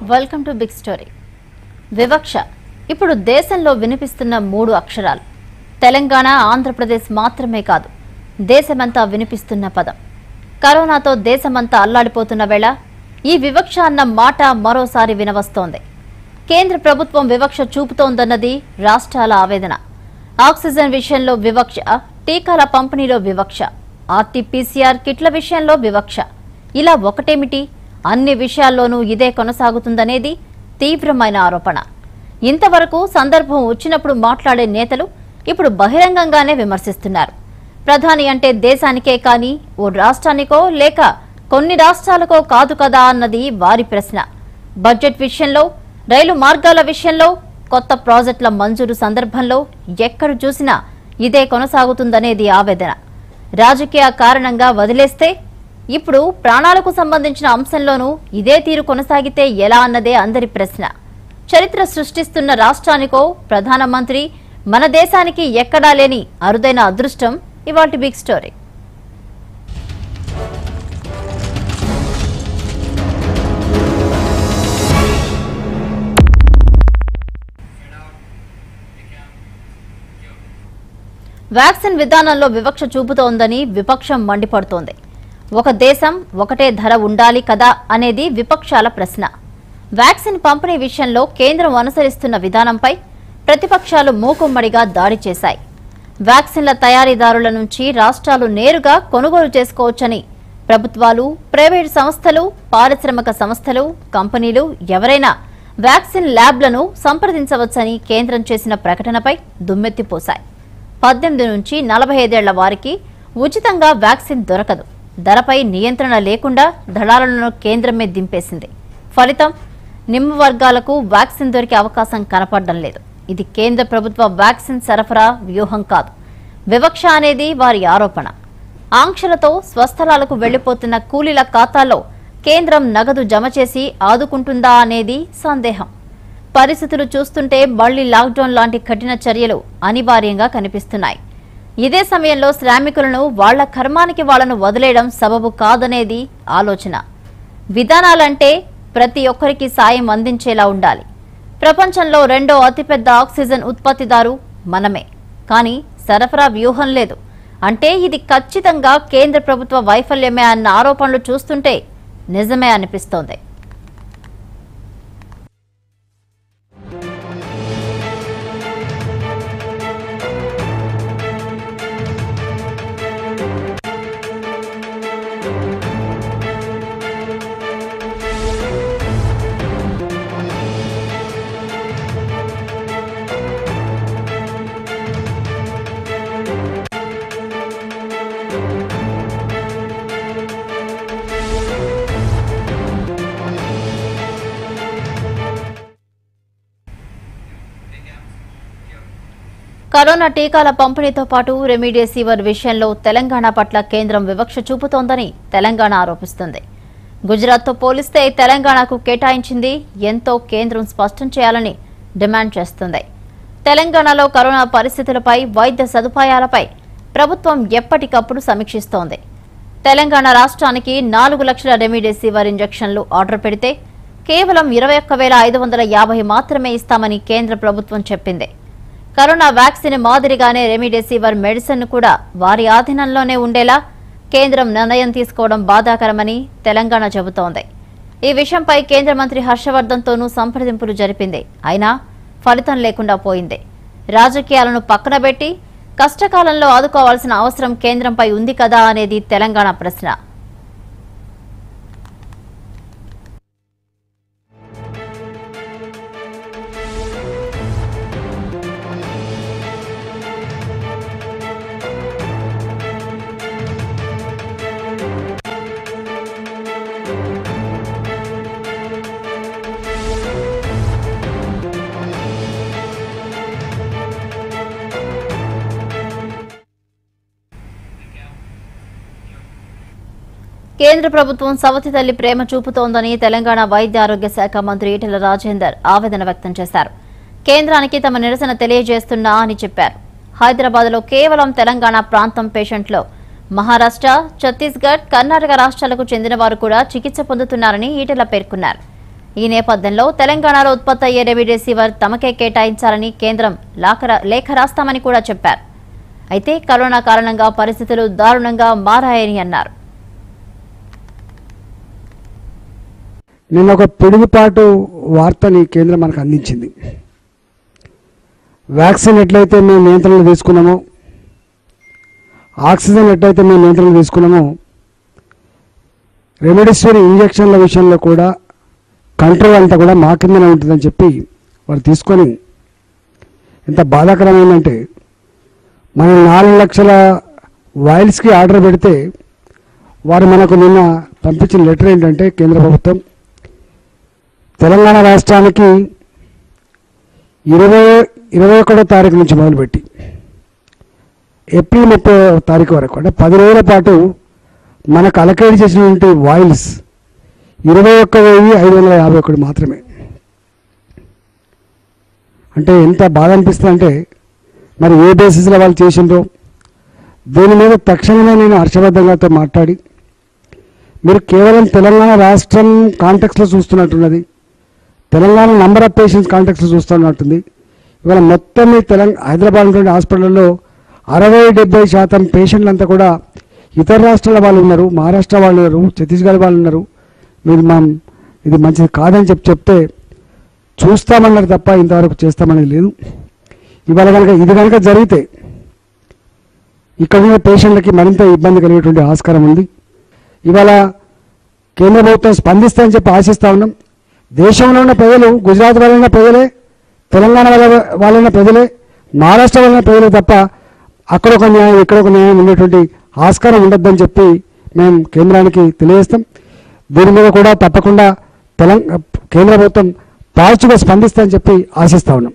welcome to big story వివక్ష ఇప్పుడు దేశంలో వినిపిస్తున్న మూడు అక్షరాలు తెలంగాణ ఆంధ్రప్రదేశ్ మాత్రమే కాదు దేశమంతా వినిపిస్తున్న పదం కరోనాతో దేశమంతా అల్లాడిపోతున్న వేళ ఈ వివక్ష అన్న మాట మరోసారి వినవస్తోంది కేంద్ర ప్రభుత్వం వివక్ష చూపుతోందన్నది రాష్ట్రాల ఆవేదన ఆక్సిజన్ విషయంలో వివక్ష టీకాల పంపిణీలో వివక్ష ఆర్టీపీసీఆర్ కిట్ల విషయంలో వివక్ష ఇలా ఒకటేమిటి అన్ని విషయాల్లోనూ ఇదే కొనసాగుతుందనేది తీవ్రమైన ఆరోపణ ఇంతవరకు సందర్భం వచ్చినప్పుడు మాట్లాడే నేతలు ఇప్పుడు బహిరంగంగానే విమర్శిస్తున్నారు ప్రధాని అంటే దేశానికే కానీ ఓ రాష్ట్రానికో లేక కొన్ని రాష్ట్రాలకో కాదు కదా అన్నది వారి ప్రశ్న బడ్జెట్ విషయంలో రైలు మార్గాల విషయంలో కొత్త ప్రాజెక్టుల మంజూరు సందర్భంలో ఎక్కడ చూసినా ఇదే కొనసాగుతుందనేది ఆవేదన రాజకీయ కారణంగా వదిలేస్తే ఇప్పుడు ప్రాణాలకు సంబంధించిన అంశంలోనూ ఇదే తీరు కొనసాగితే ఎలా అన్నదే అందరి ప్రశ్న చరిత్ర సృష్టిస్తున్న రాష్ట్రానికో ప్రధానమంత్రి మన దేశానికి ఎక్కడా లేని అరుదైన అదృష్టం ఇవాటి బిగ్ స్టోరీ వ్యాక్సిన్ విధానంలో వివక్ష చూపుతోందని విపక్షం మండిపడుతోంది ఒక దేశం ఒకటే ధర ఉండాలి కదా అనేది విపక్షాల ప్రశ్న వ్యాక్సిన్ పంపిణీ విషయంలో కేంద్రం అనుసరిస్తున్న విధానంపై ప్రతిపక్షాలు మూకుమ్మడిగా దాడి చేశాయి వ్యాక్సిన్ల తయారీదారుల నుంచి రాష్ట్రాలు నేరుగా కొనుగోలు చేసుకోవచ్చని ప్రభుత్వాలు ప్రైవేటు సంస్థలు పారిశ్రామిక సంస్థలు కంపెనీలు ఎవరైనా వ్యాక్సిన్ ల్యాబ్లను సంప్రదించవచ్చని కేంద్రం చేసిన ప్రకటనపై దుమ్మెత్తిపోశాయి పద్దెనిమిది నుంచి నలభై ఐదేళ్ల వారికి ఉచితంగా వ్యాక్సిన్ దొరకదు ధరపై నియంత్రణ లేకుండా దళాలను కేంద్రమే దింపేసింది ఫలితం నిమ్మ వర్గాలకు వ్యాక్సిన్ దొరికే అవకాశం కనపడడం లేదు ఇది కేంద్ర ప్రభుత్వ వ్యాక్సిన్ సరఫరా వ్యూహం కాదు వివక్ష అనేది వారి ఆరోపణ ఆంక్షలతో స్వస్థలాలకు వెళ్లిపోతున్న కూలీల ఖాతాల్లో కేంద్రం నగదు జమ చేసి ఆదుకుంటుందా అనేది సందేహం పరిస్థితులు చూస్తుంటే మళ్లీ లాక్డౌన్ లాంటి కఠిన చర్యలు అనివార్యంగా కనిపిస్తున్నాయి ఇదే సమయంలో శ్రామికులను వాళ్ల కర్మానికి వాళ్లను వదిలేయడం సబబు కాదనేది ఆలోచన విధానాలంటే ప్రతి ఒక్కరికి సాయం అందించేలా ఉండాలి ప్రపంచంలో రెండో అతిపెద్ద ఆక్సిజన్ ఉత్పత్తిదారు మనమే కానీ సరఫరా వ్యూహం లేదు అంటే ఇది ఖచ్చితంగా కేంద్ర ప్రభుత్వ వైఫల్యమే అన్న ఆరోపణలు చూస్తుంటే నిజమే అనిపిస్తోంది కరోనా టీకాల పంపిణీతో పాటు రెమిడిసివర్ విషయంలో తెలంగాణ పట్ల కేంద్రం వివక్ష చూపుతోందని తెలంగాణ ఆరోపిస్తుంది గుజరాత్తో పోలిస్తే తెలంగాణకు కేటాయించింది ఎంతో కేంద్రం స్పష్టం చేయాలని డిమాండ్ చేస్తుంది తెలంగాణలో కరోనా పరిస్థితులపై వైద్య సదుపాయాలపై ప్రభుత్వం ఎప్పటికప్పుడు సమీక్షిస్తోంది తెలంగాణ రాష్ట్రానికి నాలుగు లక్షల రెమిడెసివర్ ఇంజెక్షన్లు ఆర్డర్ పెడితే కేవలం ఇరవై ఒక్క వేల ఐదు వందల యాభై మాత్రమే ఇస్తామని కేంద్ర ప్రభుత్వం చెప్పింది కరోనా వ్యాక్సిన్ మాదిరిగానే రెమిడెసివర్ మెడిసిన్ కూడా వారి ఆధీనంలోనే ఉండేలా కేంద్రం నిర్ణయం తీసుకోవడం బాధాకరమని తెలంగాణ చెబుతోంది ఈ విషయంపై కేంద్ర మంత్రి హర్షవర్ధన్తోనూ సంప్రదింపులు జరిపింది అయినా ఫలితం లేకుండా పోయింది రాజకీయాలను పక్కన పెట్టి కష్టకాలంలో ఆదుకోవాల్సిన అవసరం కేంద్రంపై ఉంది కదా అనేది తెలంగాణ ప్రశ్న కేంద్ర ప్రభుత్వం సవతి తల్లి ప్రేమ చూపుతోందని తెలంగాణ వైద్య ఆరోగ్య శాఖ మంత్రి ఈటెల రాజేందర్ ఆవేదన వ్యక్తం చేశారు కేంద్రానికి తమ నిరసన తెలియజేస్తున్నా అని చెప్పారు హైదరాబాద్ లో కేవలం తెలంగాణ ప్రాంతం పేషెంట్లో మహారాష్ట్ర ఛత్తీస్గఢ్ కర్ణాటక రాష్ట్రాలకు చెందిన వారు కూడా చికిత్స పొందుతున్నారని ఈటెల పేర్కొన్నారు ఈ నేపథ్యంలో తెలంగాణలో ఉత్పత్తి అయ్యే రెమిడెసివర్ తమకే కేటాయించాలని కేంద్రం లాఖ- లేఖ రాస్తామని కూడా చెప్పారు అయితే కరోనా కారణంగా పరిస్థితులు దారుణంగా మారాయని అన్నారు నిన్న ఒక పిడుగుపాటు వార్తని కేంద్రం మనకు అందించింది వ్యాక్సిన్ ఎట్లయితే మేము నియంత్రణ తీసుకున్నామో ఆక్సిజన్ ఎట్లయితే మేము నియంత్రణ తీసుకున్నామో రెమెడిసివిర్ ఇంజక్షన్ల విషయంలో కూడా కంట్రోల్ అంతా కూడా మా కిందనే ఉంటుందని చెప్పి వారు తీసుకొని ఎంత బాధాకరమైందంటే మనం నాలుగు లక్షల వాయిల్స్కి ఆర్డర్ పెడితే వారు మనకు నిన్న పంపించిన లెటర్ ఏంటంటే కేంద్ర ప్రభుత్వం తెలంగాణ రాష్ట్రానికి ఇరవై ఇరవై ఒకటో తారీఖు నుంచి మొదలుపెట్టి ఏప్రిల్ ముప్పై తారీఖు వరకు అంటే పది రోజుల పాటు మనకు అలకేట్ చేసినటువంటి వాయిల్స్ ఇరవై ఒక్క వెయ్యి ఐదు వందల యాభై ఒకటి మాత్రమే అంటే ఎంత బాధ అనిపిస్తుంది అంటే మరి ఏ బేసిస్లో వాళ్ళు చేసిండ్రో దీని మీద తక్షణమే నేను హర్షవర్ధన్ మాట్లాడి మీరు కేవలం తెలంగాణ రాష్ట్రం కాంటెక్స్లో చూస్తున్నట్టున్నది తెలంగాణ నంబర్ ఆఫ్ పేషెంట్స్ కాంటెక్స్లో చూస్తున్నట్టుంది ఇవాళ మొత్తం ఈ తెలంగాణ హైదరాబాద్ ఉన్నటువంటి హాస్పిటల్లో అరవై డెబ్బై శాతం పేషెంట్లు అంతా కూడా ఇతర రాష్ట్రాల వాళ్ళు ఉన్నారు మహారాష్ట్ర వాళ్ళు ఉన్నారు ఛత్తీస్గఢ్ వాళ్ళు ఉన్నారు మీరు మా ఇది మంచిది కాదని చెప్పి చెప్తే చూస్తామన్నారు తప్ప ఇంతవరకు చేస్తామనేది లేదు ఇవాళ కనుక ఇది కనుక జరిగితే ఇక్కడ ఉన్న పేషెంట్లకి మరింత ఇబ్బంది కలిగేటువంటి ఆస్కారం ఉంది ఇవాళ కేంద్ర ప్రభుత్వం స్పందిస్తాయని చెప్పి ఆశిస్తా ఉన్నాం దేశంలో ఉన్న ప్రజలు గుజరాత్ వాళ్ళైన ప్రజలే తెలంగాణ వాళ్ళ వాళ్ళైన ప్రజలే మహారాష్ట్ర వాళ్ళైన ప్రజలే తప్ప అక్కడ ఒక న్యాయం ఇక్కడ ఒక న్యాయం ఉండేటువంటి ఆస్కారం ఉండొద్దని చెప్పి మేము కేంద్రానికి తెలియజేస్తాం దీని మీద కూడా తప్పకుండా తెలంగాణ కేంద్ర ప్రభుత్వం పాజిటివ్గా స్పందిస్తాయని చెప్పి ఆశిస్తా ఉన్నాం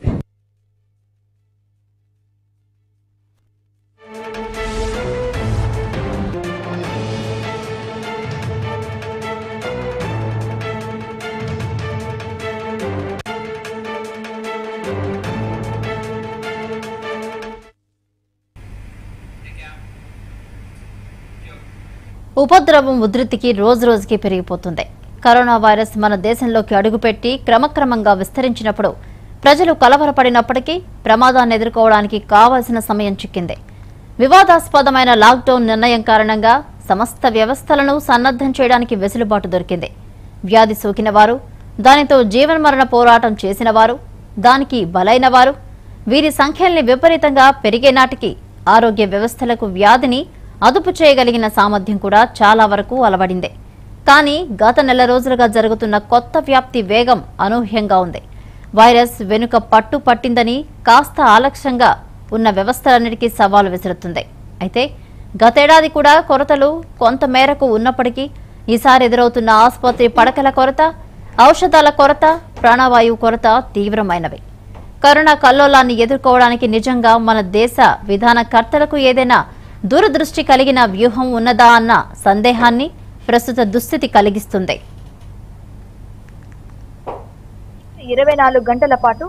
ఉపద్రవం ఉధృతికి రోజు రోజుకి పెరిగిపోతుంది కరోనా వైరస్ మన దేశంలోకి అడుగుపెట్టి క్రమక్రమంగా విస్తరించినప్పుడు ప్రజలు కలవరపడినప్పటికీ ప్రమాదాన్ని ఎదుర్కోవడానికి కావాల్సిన సమయం చిక్కింది వివాదాస్పదమైన లాక్డౌన్ నిర్ణయం కారణంగా సమస్త వ్యవస్థలను సన్నద్ధం చేయడానికి వెసులుబాటు దొరికింది వ్యాధి సోకిన వారు దానితో జీవన్మరణ పోరాటం చేసిన వారు దానికి బలైన వారు వీరి సంఖ్యల్ని విపరీతంగా పెరిగే నాటికి ఆరోగ్య వ్యవస్థలకు వ్యాధిని అదుపు చేయగలిగిన సామర్థ్యం కూడా చాలా వరకు అలవడిందే కానీ గత నెల రోజులుగా జరుగుతున్న కొత్త వ్యాప్తి వేగం అనూహ్యంగా ఉంది వైరస్ వెనుక పట్టు పట్టిందని కాస్త ఆలక్ష్యంగా ఉన్న వ్యవస్థలన్నిటికీ సవాలు విసురుతుంది అయితే గతేడాది కూడా కొరతలు కొంత మేరకు ఉన్నప్పటికీ ఈసారి ఎదురవుతున్న ఆసుపత్రి పడకల కొరత ఔషధాల కొరత ప్రాణవాయువు కొరత తీవ్రమైనవి కరోనా కల్లోలాన్ని ఎదుర్కోవడానికి నిజంగా మన దేశ విధానకర్తలకు ఏదైనా దూరదృష్టి కలిగిన వ్యూహం ఉన్నదా అన్న సందేహాన్ని ప్రస్తుత దుస్థితి కలిగిస్తుంది ఇరవై నాలుగు గంటల పాటు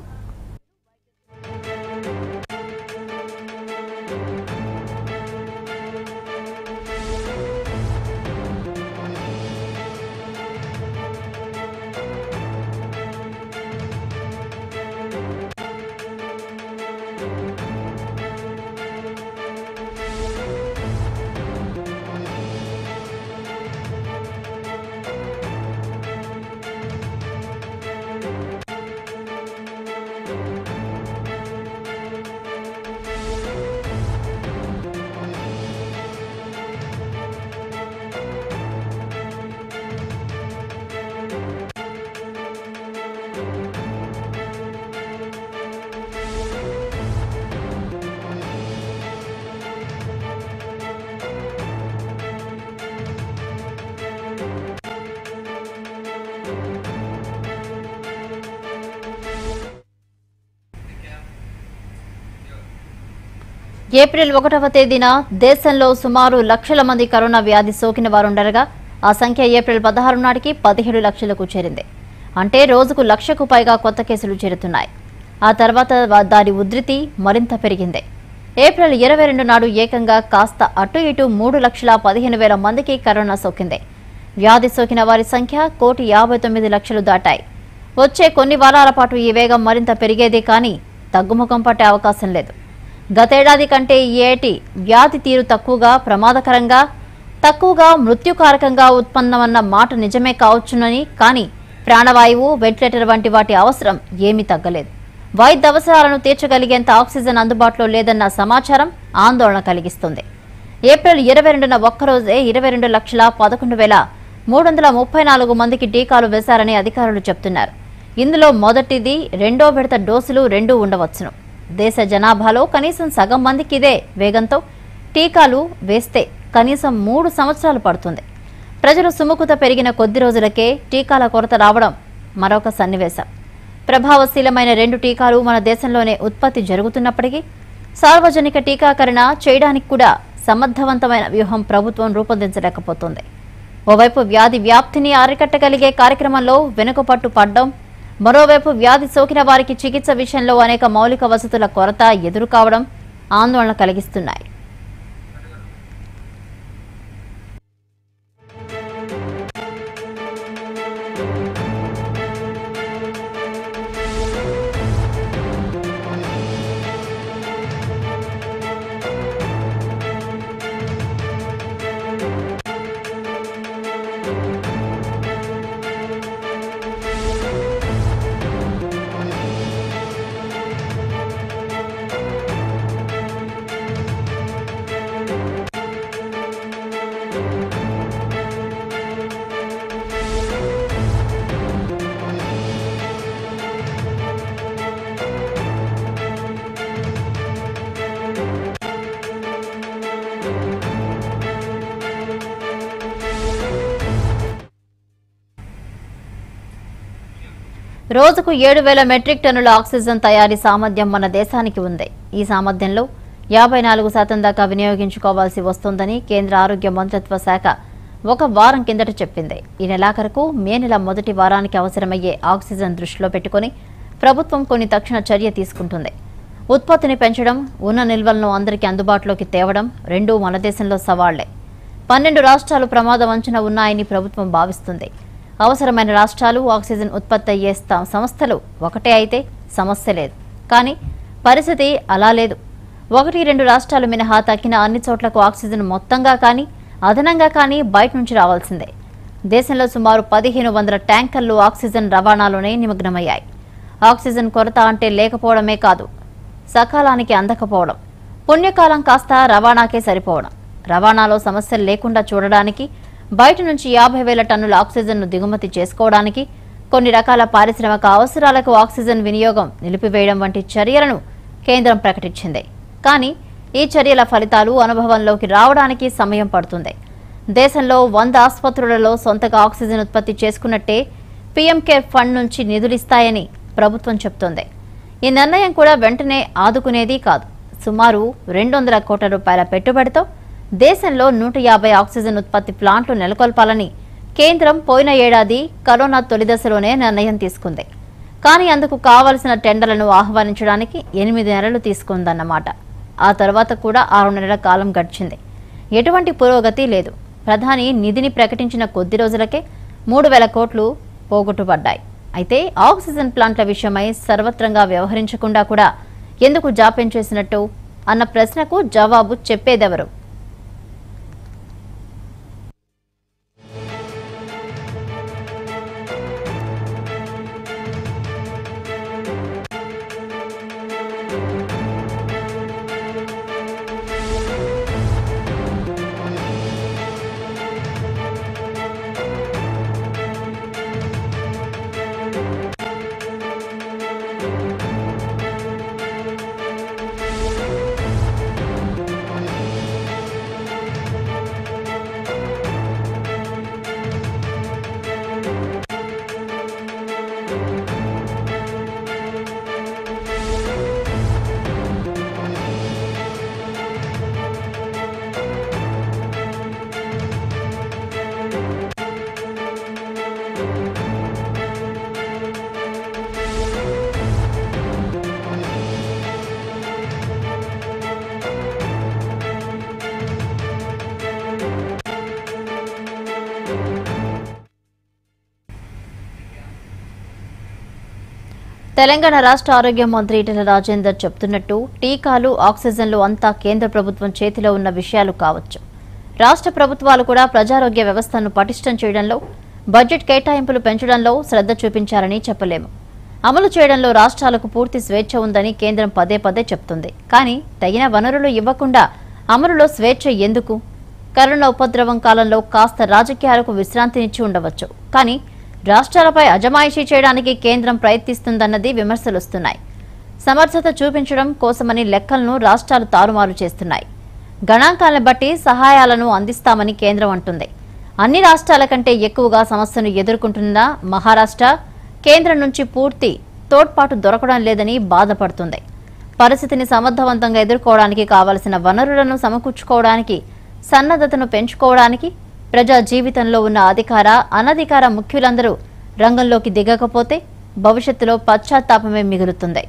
ఏప్రిల్ ఒకటవ తేదీన దేశంలో సుమారు లక్షల మంది కరోనా వ్యాధి సోకిన వారుండగా ఆ సంఖ్య ఏప్రిల్ పదహారు నాటికి పదిహేడు లక్షలకు చేరింది అంటే రోజుకు లక్షకు పైగా కొత్త కేసులు చేరుతున్నాయి ఆ తర్వాత వా- దాని ఉధృతి మరింత పెరిగింది ఏప్రిల్ ఇరవై రెండు నాడు ఏకంగా కాస్త అటు ఇటు మూడు లక్షల పదిహేను వేల మందికి కరోనా సోకింది వ్యాధి సోకిన వారి సంఖ్య కోటి యాభై తొమ్మిది లక్షలు దాటాయి వచ్చే కొన్ని వారాల పాటు ఈ వేగం మరింత పెరిగేదే కానీ తగ్గుముఖం పట్టే అవకాశం లేదు గతేడాది కంటే ఈ ఏటి వ్యాధి తీరు తక్కువగా ప్రమాదకరంగా తక్కువగా మృత్యుకారకంగా ఉత్పన్నమన్న మాట నిజమే కావచ్చునని కానీ ప్రాణవాయువు వెంటిలేటర్ వంటి వాటి అవసరం ఏమీ తగ్గలేదు వైద్య అవసరాలను తీర్చగలిగేంత ఆక్సిజన్ అందుబాటులో లేదన్న సమాచారం ఆందోళన కలిగిస్తుంది ఏప్రిల్ ఇరవై రెండున ఒక్కరోజే ఇరవై రెండు లక్షల పదకొండు వేల మూడు వందల ముప్పై నాలుగు మందికి టీకాలు వేశారని అధికారులు చెబుతున్నారు ఇందులో మొదటిది రెండో విడత డోసులు రెండూ ఉండవచ్చును దేశ జనాభాలో కనీసం సగం మందికి ఇదే వేగంతో టీకాలు వేస్తే కనీసం మూడు సంవత్సరాలు పడుతుంది ప్రజలు సుముఖత పెరిగిన కొద్ది రోజులకే టీకాల కొరత రావడం మరొక సన్నివేశం ప్రభావశీలమైన రెండు టీకాలు మన దేశంలోనే ఉత్పత్తి జరుగుతున్నప్పటికీ సార్వజనిక టీకాకరణ చేయడానికి కూడా సమర్థవంతమైన వ్యూహం ప్రభుత్వం రూపొందించలేకపోతుంది ఓవైపు వ్యాధి వ్యాప్తిని అరికట్టగలిగే కార్యక్రమంలో వెనుకపట్టు పడ్డం మరోవైపు వ్యాధి సోకిన వారికి చికిత్స విషయంలో అనేక మౌలిక వసతుల కొరత ఎదురు కావడం ఆందోళన కలిగిస్తున్నాయి రోజుకు ఏడు వేల మెట్రిక్ టన్నుల ఆక్సిజన్ తయారీ సామర్థ్యం మన దేశానికి ఉంది ఈ సామర్థ్యంలో యాభై నాలుగు శాతం దాకా వినియోగించుకోవాల్సి వస్తోందని కేంద్ర ఆరోగ్య మంత్రిత్వ శాఖ ఒక వారం కిందట చెప్పింది ఈ నెలాఖరుకు మే నెల మొదటి వారానికి అవసరమయ్యే ఆక్సిజన్ దృష్టిలో పెట్టుకుని ప్రభుత్వం కొన్ని తక్షణ చర్య తీసుకుంటుంది ఉత్పత్తిని పెంచడం ఉన్న నిల్వలను అందరికీ అందుబాటులోకి తేవడం రెండూ మన దేశంలో సవాళ్లే పన్నెండు రాష్ట్రాలు ప్రమాదం అంచనా ఉన్నాయని ప్రభుత్వం భావిస్తుంది అవసరమైన రాష్ట్రాలు ఆక్సిజన్ ఉత్పత్తి అయ్యే స్థ- సంస్థలు ఒకటే అయితే సమస్య లేదు కానీ పరిస్థితి అలా లేదు ఒకటి రెండు రాష్ట్రాలు మినహా తక్కిన అన్ని చోట్లకు ఆక్సిజన్ మొత్తంగా కానీ అదనంగా కానీ బయట నుంచి రావాల్సిందే దేశంలో సుమారు పదిహేను వందల ట్యాంకర్లు ఆక్సిజన్ రవాణాలోనే నిమగ్నమయ్యాయి ఆక్సిజన్ కొరత అంటే లేకపోవడమే కాదు సకాలానికి అందకపోవడం పుణ్యకాలం కాస్త రవాణాకే సరిపోవడం రవాణాలో సమస్యలు లేకుండా చూడడానికి బయట నుంచి యాభై వేల టన్నుల ఆక్సిజన్ను దిగుమతి చేసుకోవడానికి కొన్ని రకాల పారిశ్రామిక అవసరాలకు ఆక్సిజన్ వినియోగం నిలిపివేయడం వంటి చర్యలను కేంద్రం ప్రకటించింది కానీ ఈ చర్యల ఫలితాలు అనుభవంలోకి రావడానికి సమయం పడుతుంది దేశంలో వంద ఆసుపత్రులలో సొంతగా ఆక్సిజన్ ఉత్పత్తి చేసుకున్నట్టే పీఎం కేర్ ఫండ్ నుంచి నిధులిస్తాయని ప్రభుత్వం చెబుతోంది ఈ నిర్ణయం కూడా వెంటనే ఆదుకునేది కాదు సుమారు రెండు వందల కోట్ల రూపాయల పెట్టుబడితో దేశంలో నూట యాభై ఆక్సిజన్ ఉత్పత్తి ప్లాంట్లు నెలకొల్పాలని కేంద్రం పోయిన ఏడాది కరోనా తొలి దశలోనే నిర్ణయం తీసుకుంది కానీ అందుకు కావలసిన టెండర్లను ఆహ్వానించడానికి ఎనిమిది నెలలు తీసుకుందన్నమాట ఆ తర్వాత కూడా ఆరు నెలల కాలం గడిచింది ఎటువంటి పురోగతి లేదు ప్రధాని నిధిని ప్రకటించిన కొద్ది రోజులకే మూడు వేల కోట్లు పోగొట్టుపడ్డాయి అయితే ఆక్సిజన్ ప్లాంట్ల విషయమై సర్వత్రంగా వ్యవహరించకుండా కూడా ఎందుకు జాప్యం చేసినట్టు అన్న ప్రశ్నకు జవాబు చెప్పేదెవరు తెలంగాణ రాష్ట్ర ఆరోగ్య మంత్రి ఈటెల రాజేందర్ చెప్తున్నట్టు టీకాలు ఆక్సిజన్లు అంతా కేంద్ర ప్రభుత్వం చేతిలో ఉన్న విషయాలు కావచ్చు రాష్ట్ర ప్రభుత్వాలు కూడా ప్రజారోగ్య వ్యవస్థను పటిష్టం చేయడంలో బడ్జెట్ కేటాయింపులు పెంచడంలో శ్రద్ధ చూపించారని చెప్పలేము అమలు చేయడంలో రాష్ట్రాలకు పూర్తి స్వేచ్ఛ ఉందని కేంద్రం పదే పదే చెప్తుంది కానీ తగిన వనరులు ఇవ్వకుండా అమలులో స్వేచ్ఛ ఎందుకు కరోనా ఉపద్రవం కాలంలో కాస్త రాజకీయాలకు విశ్రాంతినిచ్చి ఉండవచ్చు కానీ రాష్ట్రాలపై అజమాయిషీ చేయడానికి కేంద్రం ప్రయత్నిస్తుందన్నది విమర్శలొస్తున్నాయి సమర్థత చూపించడం కోసమని లెక్కలను రాష్ట్రాలు తారుమారు చేస్తున్నాయి గణాంకాలను బట్టి సహాయాలను అందిస్తామని కేంద్రం అంటుంది అన్ని రాష్ట్రాల కంటే ఎక్కువగా సమస్యను ఎదుర్కొంటున్న మహారాష్ట్ర కేంద్రం నుంచి పూర్తి తోడ్పాటు దొరకడం లేదని బాధపడుతుంది పరిస్థితిని సమర్థవంతంగా ఎదుర్కోవడానికి కావలసిన వనరులను సమకూర్చుకోవడానికి సన్నద్ధతను పెంచుకోవడానికి ప్రజా జీవితంలో ఉన్న అధికార అనధికార ముఖ్యులందరూ రంగంలోకి దిగకపోతే భవిష్యత్తులో పశ్చాత్తాపమే మిగులుతుంది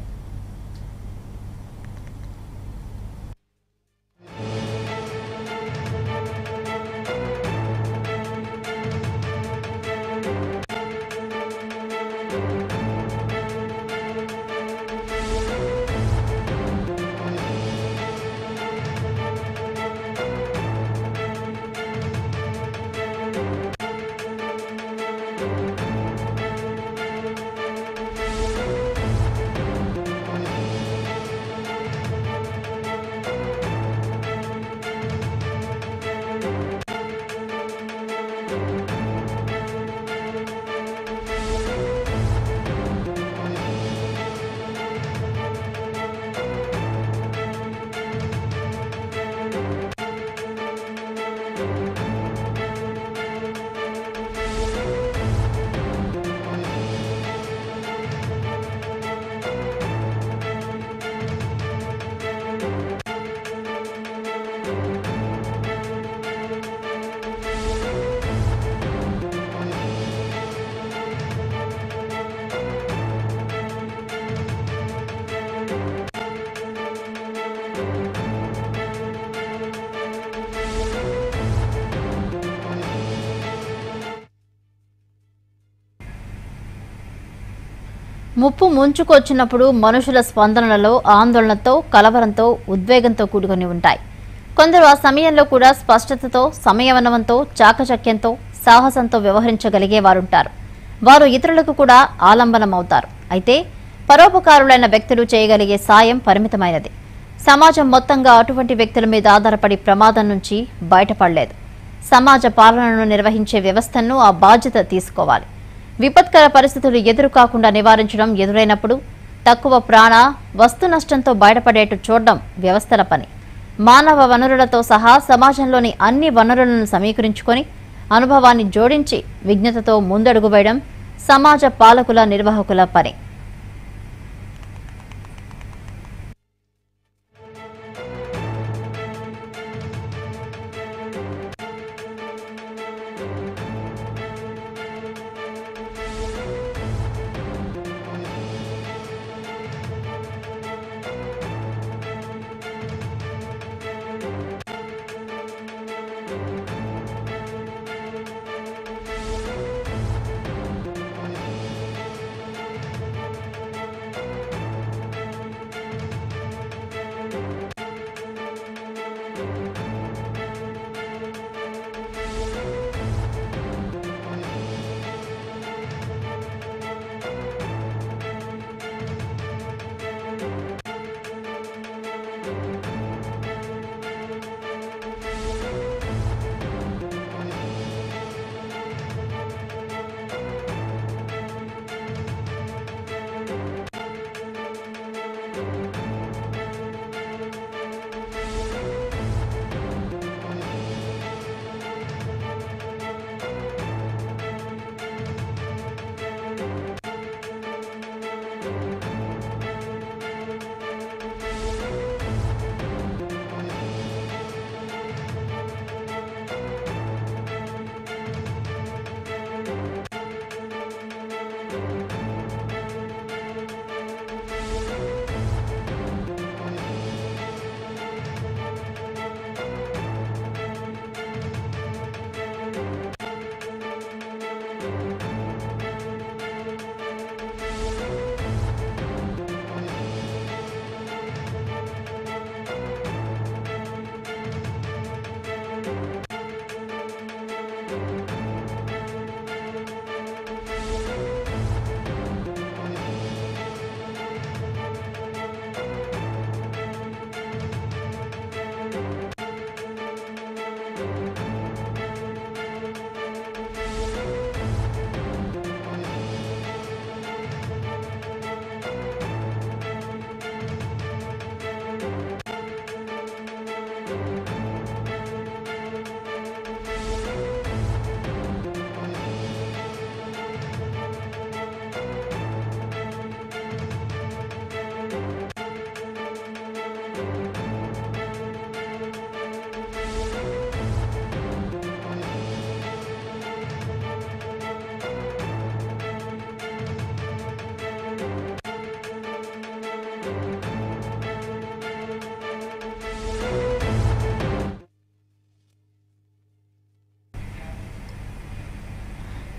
ముప్పు ముంచుకొచ్చినప్పుడు మనుషుల స్పందనలలో ఆందోళనతో కలవరంతో ఉద్వేగంతో కూడుకొని ఉంటాయి కొందరు ఆ సమయంలో కూడా స్పష్టతతో సమయవనవంతో చాకచక్యంతో సాహసంతో వ్యవహరించగలిగే వారుంటారు వారు ఇతరులకు కూడా ఆలంబనమవుతారు అయితే పరోపకారులైన వ్యక్తులు చేయగలిగే సాయం పరిమితమైనది సమాజం మొత్తంగా అటువంటి వ్యక్తుల మీద ఆధారపడి ప్రమాదం నుంచి బయటపడలేదు సమాజ పాలనను నిర్వహించే వ్యవస్థను ఆ బాధ్యత తీసుకోవాలి విపత్కర పరిస్థితులు ఎదురు కాకుండా నివారించడం ఎదురైనప్పుడు తక్కువ ప్రాణ వస్తు నష్టంతో బయటపడేట్టు చూడడం వ్యవస్థల పని మానవ వనరులతో సహా సమాజంలోని అన్ని వనరులను సమీకరించుకొని అనుభవాన్ని జోడించి విజ్ఞతతో ముందడుగు వేయడం సమాజ పాలకుల నిర్వాహకుల పని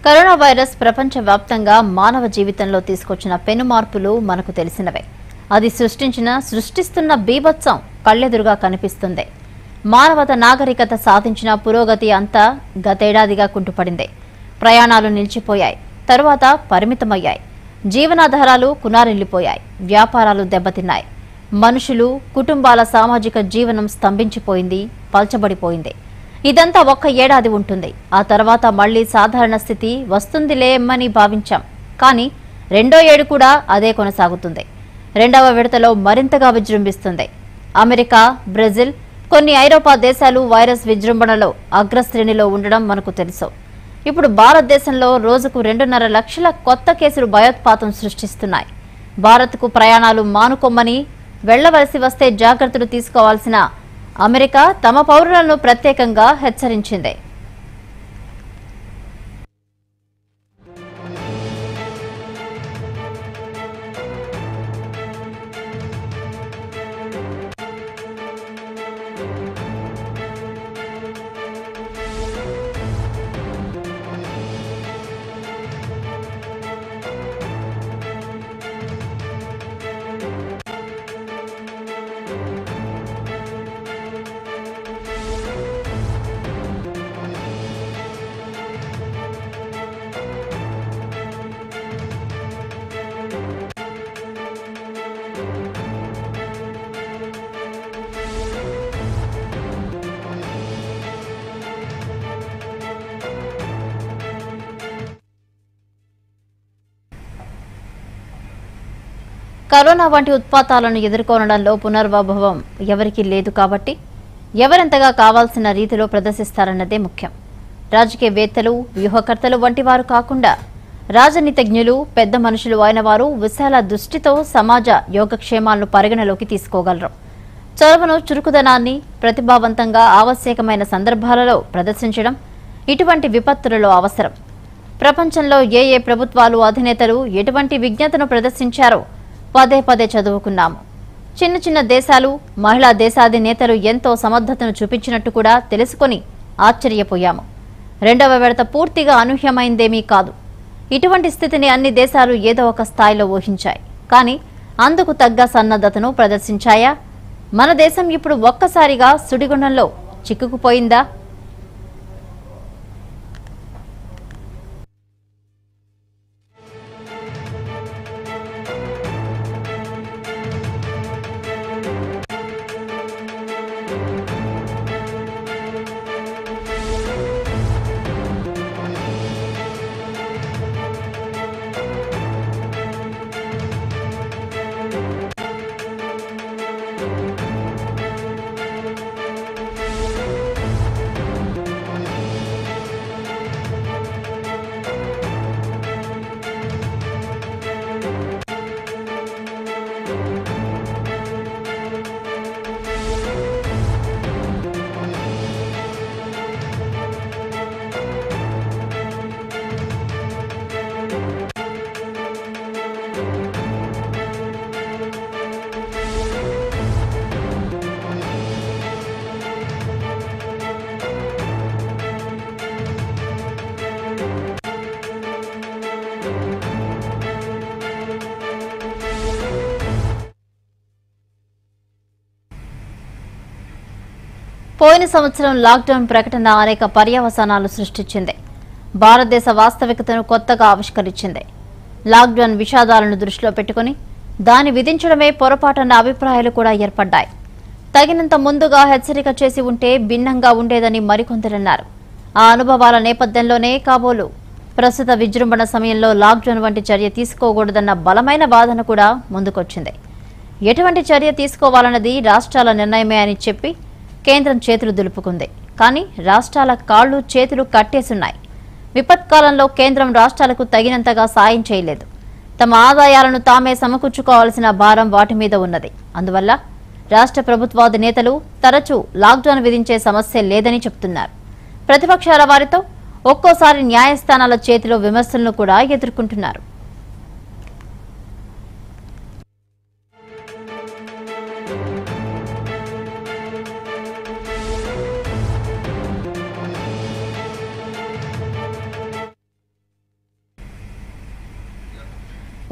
కరోనా వైరస్ ప్రపంచ వ్యాప్తంగా మానవ జీవితంలో తీసుకొచ్చిన పెను మార్పులు మనకు తెలిసినవే అది సృష్టించిన సృష్టిస్తున్న బీభత్సం కళ్ళెదురుగా కనిపిస్తుంది మానవత నాగరికత సాధించిన పురోగతి అంతా గతేడాదిగా కుంటుపడింది ప్రయాణాలు నిలిచిపోయాయి తరువాత పరిమితమయ్యాయి జీవనాధారాలు కునారిల్లిపోయాయి వ్యాపారాలు దెబ్బతిన్నాయి మనుషులు కుటుంబాల సామాజిక జీవనం స్తంభించిపోయింది పల్చబడిపోయింది ఇదంతా ఒక్క ఏడాది ఉంటుంది ఆ తర్వాత మళ్లీ సాధారణ స్థితి వస్తుందిలేమని భావించాం కానీ రెండో ఏడు కూడా అదే కొనసాగుతుంది రెండవ విడతలో మరింతగా విజృంభిస్తుంది అమెరికా బ్రెజిల్ కొన్ని ఐరోపా దేశాలు వైరస్ విజృంభణలో అగ్రశ్రేణిలో ఉండడం మనకు తెలుసు ఇప్పుడు భారతదేశంలో రోజుకు రెండున్నర లక్షల కొత్త కేసులు భయోత్పాతం సృష్టిస్తున్నాయి భారత్కు ప్రయాణాలు మానుకోమని వెళ్లవలసి వస్తే జాగ్రత్తలు తీసుకోవాల్సిన అమెరికా తమ పౌరులను ప్రత్యేకంగా హెచ్చరించింది కరోనా వంటి ఉత్పాతాలను ఎదుర్కొనడంలో పునర్వైభవం ఎవరికీ లేదు కాబట్టి ఎవరెంతగా కావాల్సిన రీతిలో ప్రదర్శిస్తారన్నదే ముఖ్యం రాజకీయవేత్తలు వ్యూహకర్తలు వంటి వారు కాకుండా రాజనీతిజ్ఞులు పెద్ద మనుషులు అయిన వారు విశాల దృష్టితో సమాజ యోగక్షేమాలను పరిగణలోకి తీసుకోగలరు చొరవను చురుకుదనాన్ని ప్రతిభావంతంగా ఆవశ్యకమైన సందర్భాలలో ప్రదర్శించడం ఇటువంటి విపత్తులలో అవసరం ప్రపంచంలో ఏ ఏ ప్రభుత్వాలు అధినేతలు ఎటువంటి విజ్ఞతను ప్రదర్శించారో పదే పదే చదువుకున్నాము చిన్న చిన్న దేశాలు మహిళా దేశాధినేతలు ఎంతో సమర్థతను చూపించినట్టు కూడా తెలుసుకొని ఆశ్చర్యపోయాము రెండవ విడత పూర్తిగా అనూహ్యమైందేమీ కాదు ఇటువంటి స్థితిని అన్ని దేశాలు ఏదో ఒక స్థాయిలో ఊహించాయి కానీ అందుకు తగ్గ సన్నద్ధతను ప్రదర్శించాయా మన దేశం ఇప్పుడు ఒక్కసారిగా సుడిగుండంలో చిక్కుకుపోయిందా పోయిన సంవత్సరం లాక్డౌన్ ప్రకటన అనేక పర్యవసానాలు సృష్టించింది భారతదేశ వాస్తవికతను కొత్తగా ఆవిష్కరించింది లాక్డౌన్ విషాదాలను దృష్టిలో పెట్టుకుని దాన్ని విధించడమే పొరపాటన్న అభిప్రాయాలు కూడా ఏర్పడ్డాయి తగినంత ముందుగా హెచ్చరిక చేసి ఉంటే భిన్నంగా ఉండేదని మరికొందరన్నారు ఆ అనుభవాల నేపథ్యంలోనే కాబోలు ప్రస్తుత విజృంభణ సమయంలో లాక్డౌన్ వంటి చర్య తీసుకోకూడదన్న బలమైన వాదన కూడా ముందుకొచ్చింది ఎటువంటి చర్య తీసుకోవాలన్నది రాష్ట్రాల నిర్ణయమే అని చెప్పి కేంద్రం చేతులు దులుపుకుంది కానీ రాష్ట్రాల కాళ్లు చేతులు కట్టేసున్నాయి విపత్కాలంలో కేంద్రం రాష్ట్రాలకు తగినంతగా సాయం చేయలేదు తమ ఆదాయాలను తామే సమకూర్చుకోవాల్సిన భారం వాటి మీద ఉన్నది అందువల్ల రాష్ట్ర ప్రభుత్వాధినేతలు తరచూ లాక్డౌన్ విధించే సమస్య లేదని చెప్తున్నారు ప్రతిపక్షాల వారితో ఒక్కోసారి న్యాయస్థానాల చేతిలో విమర్శలను కూడా ఎదుర్కొంటున్నారు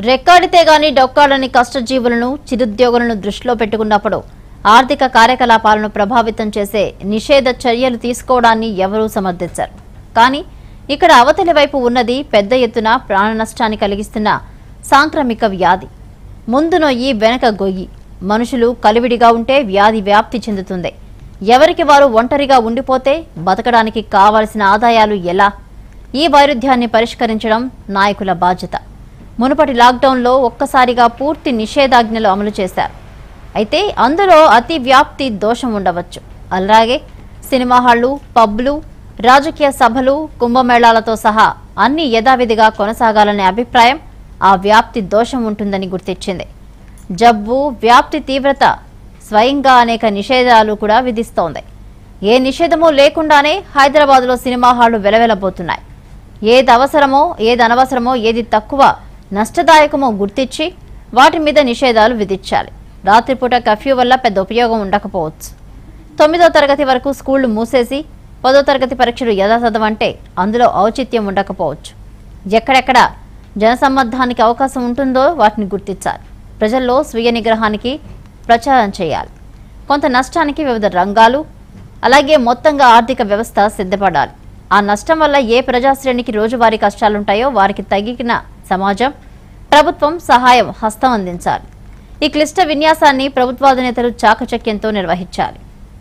రెక్కాడితే గాని డొక్కాడని కష్టజీవులను చిరుద్యోగులను దృష్టిలో పెట్టుకున్నప్పుడు ఆర్థిక కార్యకలాపాలను ప్రభావితం చేసే నిషేధ చర్యలు తీసుకోవడాన్ని ఎవరూ సమర్థించరు కానీ ఇక్కడ అవతలి వైపు ఉన్నది పెద్ద ఎత్తున ప్రాణ నష్టాన్ని కలిగిస్తున్న సాంక్రమిక వ్యాధి ముందు నొయ్యి వెనక గొయ్యి మనుషులు కలివిడిగా ఉంటే వ్యాధి వ్యాప్తి చెందుతుంది ఎవరికి వారు ఒంటరిగా ఉండిపోతే బతకడానికి కావలసిన ఆదాయాలు ఎలా ఈ వైరుధ్యాన్ని పరిష్కరించడం నాయకుల బాధ్యత మునుపటి లాక్డౌన్లో ఒక్కసారిగా పూర్తి నిషేధాజ్ఞలు అమలు చేశారు అయితే అందులో అతి వ్యాప్తి దోషం ఉండవచ్చు అలాగే సినిమా హాళ్లు పబ్లు రాజకీయ సభలు కుంభమేళాలతో సహా అన్ని యథావిధిగా కొనసాగాలనే అభిప్రాయం ఆ వ్యాప్తి దోషం ఉంటుందని గుర్తించింది జబ్బు వ్యాప్తి తీవ్రత స్వయంగా అనేక నిషేధాలు కూడా విధిస్తోంది ఏ నిషేధమూ లేకుండానే హైదరాబాద్లో సినిమా హాళ్లు వెలవెలబోతున్నాయి ఏది అవసరమో ఏది అనవసరమో ఏది తక్కువ నష్టదాయకమో గుర్తించి వాటి మీద నిషేధాలు విధించాలి రాత్రిపూట కర్ఫ్యూ వల్ల పెద్ద ఉపయోగం ఉండకపోవచ్చు తొమ్మిదో తరగతి వరకు స్కూళ్లు మూసేసి పదో తరగతి పరీక్షలు యథాతథం అంటే అందులో ఔచిత్యం ఉండకపోవచ్చు ఎక్కడెక్కడ జనసమ్మర్ధానికి అవకాశం ఉంటుందో వాటిని గుర్తించాలి ప్రజల్లో స్వీయ నిగ్రహానికి ప్రచారం చేయాలి కొంత నష్టానికి వివిధ రంగాలు అలాగే మొత్తంగా ఆర్థిక వ్యవస్థ సిద్ధపడాలి ఆ నష్టం వల్ల ఏ ప్రజాశ్రేణికి రోజువారీ కష్టాలుంటాయో వారికి తగిన సమాజం ప్రభుత్వం సహాయం హస్తం అందించాలి ఈ క్లిష్ట విన్యాసాన్ని ప్రభుత్వాధినేతలు చాకచక్యంతో నిర్వహించాలి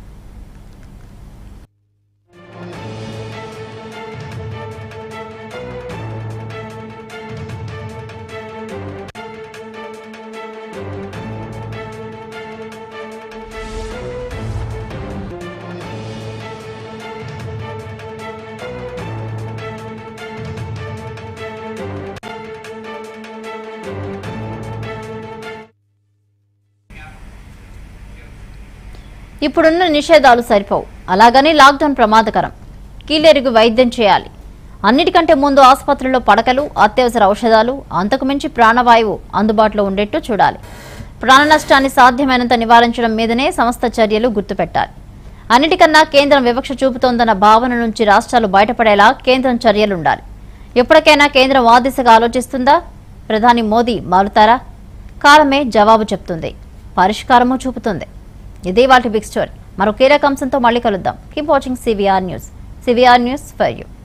ఇప్పుడున్న నిషేధాలు సరిపోవు అలాగని లాక్డౌన్ ప్రమాదకరం కీలేరుగు వైద్యం చేయాలి అన్నిటికంటే ముందు ఆసుపత్రుల్లో పడకలు అత్యవసర ఔషధాలు అంతకు మించి ప్రాణవాయువు అందుబాటులో ఉండేట్టు చూడాలి ప్రాణ నష్టాన్ని సాధ్యమైనంత నివారించడం మీదనే సంస్థ చర్యలు గుర్తుపెట్టాలి అన్నిటికన్నా కేంద్రం వివక్ష చూపుతోందన్న భావన నుంచి రాష్ట్రాలు బయటపడేలా కేంద్రం చర్యలుండాలి ఎప్పటికైనా కేంద్రం ఆ దిశగా ఆలోచిస్తుందా ప్రధాని మోదీ మారుతారా కాలమే జవాబు చెప్తుంది పరిష్కారము చూపుతుంది ఇదే వాటి బిగ్ స్టోరీ మరో కీలక అంశంతో మళ్ళీ కలుద్దాం keep watching CVR news CVR news for you